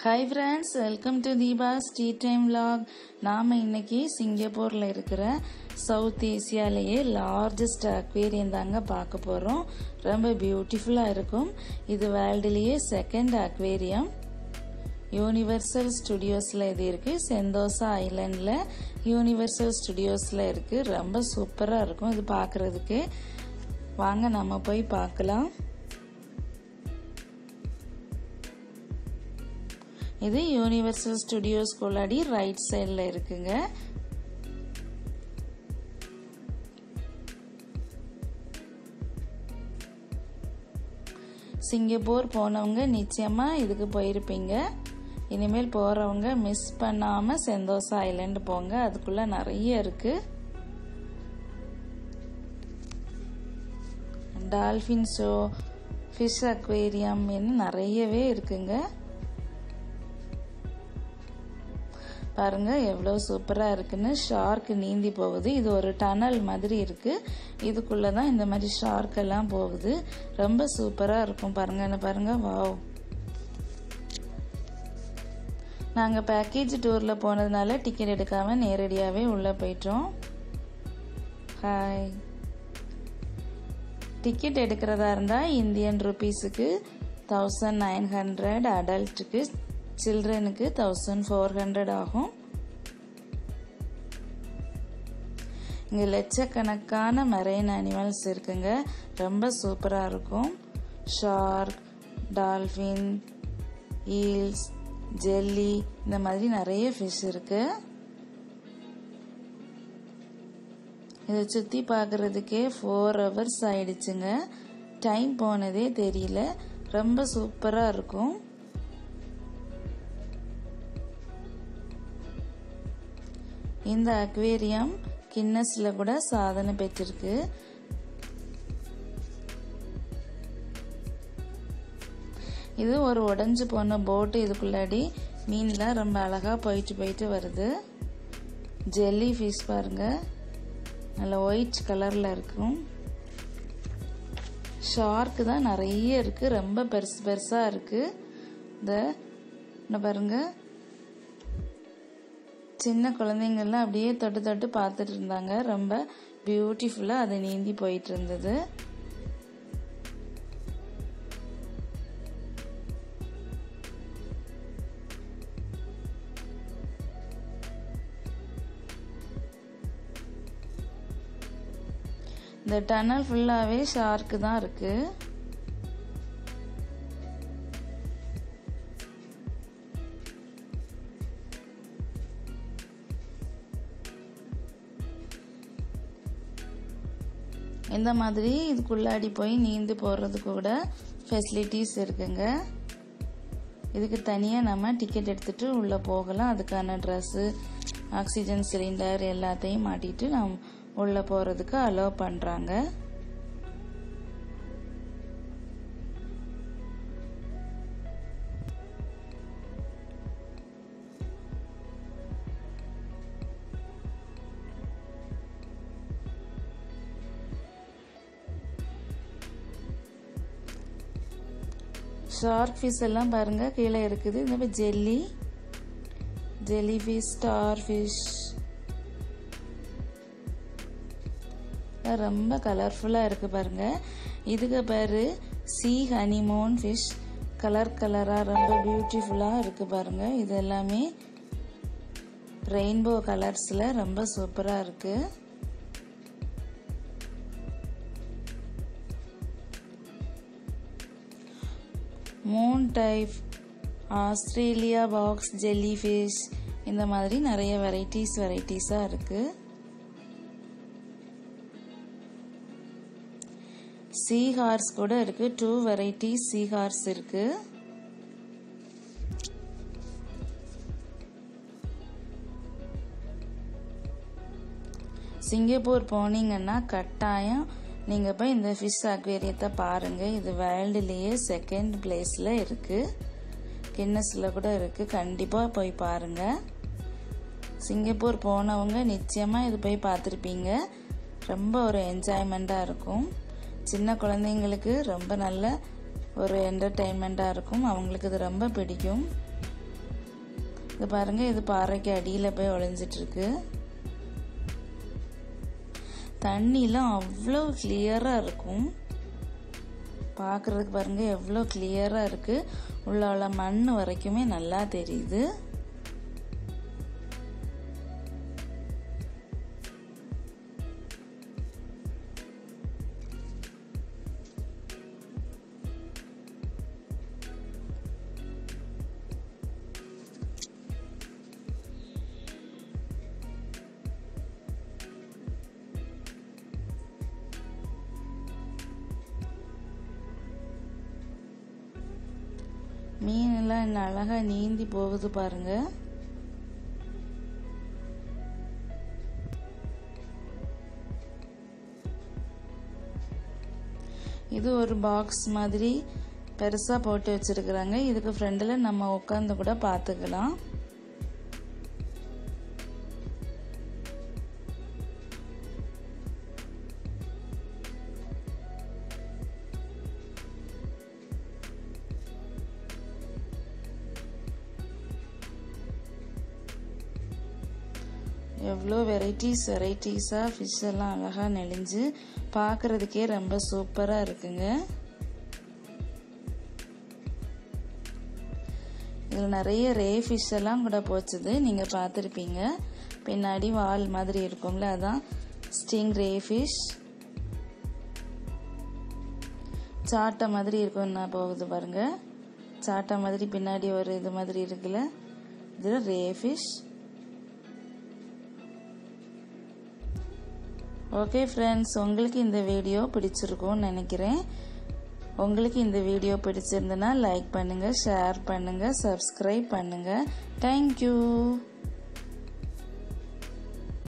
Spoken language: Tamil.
hi friends welcome to Deepas tea time vlog நாம் இன்னைக்கு சிங்கப்பூரில் இருக்கிற சவுத் ஏசியாலேயே லார்ஜஸ்ட் அக்வேரியம் தாங்க பார்க்க போகிறோம் ரொம்ப பியூட்டிஃபுல்லாக இருக்கும் இது வேர்ல்டுலேயே செகண்ட் அக்வேரியம் யூனிவர்சல் ஸ்டுடியோஸில் இது இருக்குது செந்தோசா ஐலண்டில் யூனிவர்சல் ஸ்டுடியோஸில் இருக்குது ரொம்ப சூப்பராக இருக்கும் இது பார்க்குறதுக்கு வாங்க நம்ம போய் பார்க்கலாம் இது யூனிவர்சல் ஸ்டுடியோஸ்குள்ளாடி ரைட் சைடில் இருக்குங்க சிங்கப்பூர் போனவங்க நிச்சயமாக இதுக்கு போயிருப்பீங்க இனிமேல் போகிறவங்க மிஸ் பண்ணாமல் செந்தோசா ஐலண்ட் போங்க அதுக்குள்ளே நிறைய இருக்குது டால்ஃபின் ஷோ ஃபிஷ் அக்வேரியம் இன்னும் நிறையவே இருக்குங்க பாருங்க எவ்வளோ சூப்பராக இருக்குன்னு ஷார்க் நீந்தி போகுது இது ஒரு டனல் மாதிரி இருக்கு இதுக்குள்ள தான் இந்த மாதிரி ஷார்க் எல்லாம் போகுது ரொம்ப சூப்பராக இருக்கும் பாருங்க என்ன பாருங்க வாவ் நாங்கள் பேக்கேஜ் டூரில் போனதுனால டிக்கெட் எடுக்காமல் நேரடியாகவே உள்ளே போயிட்டோம் ஹாய் டிக்கெட் எடுக்கிறதா இருந்தால் இந்தியன் ருபீஸுக்கு தௌசண்ட் நைன் ஹண்ட்ரட் அடல்ட்டுக்கு சில்ட்ரனுக்கு தௌசண்ட் ஃபோர் ஹண்ட்ரட் ஆகும் இங்கே லட்சக்கணக்கான மரைன் அனிமல்ஸ் இருக்குங்க ரொம்ப சூப்பராக இருக்கும் ஷார்க் டால்ஃபின் ஈல்ஸ் ஜெல்லி இந்த மாதிரி நிறைய ஃபிஷ் இருக்கு இதை சுற்றி பார்க்குறதுக்கே ஃபோர் ஹவர்ஸ் ஆயிடுச்சுங்க டைம் போனதே தெரியல ரொம்ப சூப்பராக இருக்கும் இந்த அக்வேரியம் கின்னஸில் கூட சாதனை பெற்றிருக்கு இது ஒரு உடஞ்சு போன போட்டு இதுக்குள்ளாடி மீன்லாம் ரொம்ப அழகாக போயிட்டு போயிட்டு வருது ஜெல்லி ஃபிஷ் பாருங்க நல்ல ஒயிட் கலரில் இருக்கும் ஷார்க்கு தான் நிறைய இருக்குது ரொம்ப பெருசு பெருசாக இருக்குது இந்த பாருங்க சின்ன குழந்தைங்கள்லாம் அப்படியே தொட்டு தொட்டு பார்த்துட்டு இருந்தாங்க ரொம்ப பியூட்டிஃபுல்லாக அது நீந்தி போயிட்டு இருந்தது இந்த டனல் ஃபுல்லாகவே ஷார்க்கு தான் இருக்குது இந்த மாதிரி இதுக்குள்ளாடி போய் நீந்து போகிறதுக்கு கூட ஃபெசிலிட்டிஸ் இருக்குங்க இதுக்கு தனியாக நம்ம டிக்கெட் எடுத்துகிட்டு உள்ளே போகலாம் அதுக்கான ட்ரெஸ்ஸு ஆக்சிஜன் சிலிண்டர் எல்லாத்தையும் மாட்டிட்டு நம் உள்ளே போகிறதுக்கு அலோவ் பண்ணுறாங்க ஷார்க் ஃபிஷ் எல்லாம் பாருங்க கீழே இருக்குது இந்த மாதிரி jelly jellyfish starfish ரொம்ப கலர்ஃபுல்லாக இருக்கு பாருங்க இதுக்கு பேர் சி ஹனிமோன் ஃபிஷ் கலர் கலராக ரொம்ப பியூட்டிஃபுல்லாக இருக்கு பாருங்க இது எல்லாமே ரெயின்போ கலர்ஸில் ரொம்ப சூப்பராக இருக்குது moon type Australia box jellyfish இந்த மாதிரி நிறைய வெரைட்டிஸ் வெரைட்டிஸாக இருக்குது சீ ஹார்ஸ் கூட இருக்கு டூ வெரைட்டிஸ் சீ ஹார்ஸ் இருக்கு சிங்கப்பூர் போனீங்கன்னா கட்டாயம் நீங்கள் போய் இந்த ஃபிஷ் அக்வேரியத்தை பாருங்கள் இது வேர்ல்டுலேயே செகண்ட் பிளேஸில் இருக்குது கின்னஸில் கூட இருக்குது கண்டிப்பாக போய் பாருங்கள் சிங்கப்பூர் போனவங்க நிச்சயமாக இது போய் பார்த்துருப்பீங்க ரொம்ப ஒரு என்ஜாய்மெண்ட்டாக இருக்கும் சின்ன குழந்தைங்களுக்கு ரொம்ப நல்ல ஒரு என்டர்டெயின்மெண்ட்டாக இருக்கும் அவங்களுக்கு இது ரொம்ப பிடிக்கும் இது பாருங்கள் இது பாறைக்கு அடியில் போய் ஒளிஞ்சிட்ருக்கு தண்ணிலாம் அவ்வளோ கிளியராக இருக்கும் பார்க்குறதுக்கு பாருங்கள் எவ்வளோ கிளியராக இருக்குது உள்ள உள்ள மண் வரைக்குமே நல்லா தெரியுது மீனெல்லாம் என்ன அழகா நீந்தி போகுது பாருங்க இது ஒரு பாக்ஸ் மாதிரி பெருசா போட்டு வச்சிருக்கிறாங்க இதுக்கு ஃப்ரண்டில் நம்ம உட்காந்து கூட பார்த்துக்கலாம் எவ்வளோ வெரைட்டிஸ் வெரைட்டிஸாக ஃபிஷ் எல்லாம் அழகாக நெளிஞ்சு பார்க்குறதுக்கே ரொம்ப சூப்பராக இருக்குங்க இதில் நிறைய ரே ஃபிஷ் எல்லாம் கூட போச்சுது நீங்கள் பார்த்துருப்பீங்க பின்னாடி வால் மாதிரி இருக்கும்ல அதான் ஸ்டிங் ரே ஃபிஷ் சாட்டை மாதிரி இருக்கும் நான் போகுது பாருங்க சாட்டை மாதிரி பின்னாடி ஒரு இது மாதிரி இருக்குல்ல இது ரே ஃபிஷ் ஓகே ஃப்ரெண்ட்ஸ் உங்களுக்கு இந்த வீடியோ பிடிச்சிருக்கும்னு நினைக்கிறேன் உங்களுக்கு இந்த வீடியோ பிடிச்சிருந்தனா லைக் பண்ணுங்கள் ஷேர் பண்ணுங்கள் சப்ஸ்கிரைப் பண்ணுங்கள் தேங்க்யூ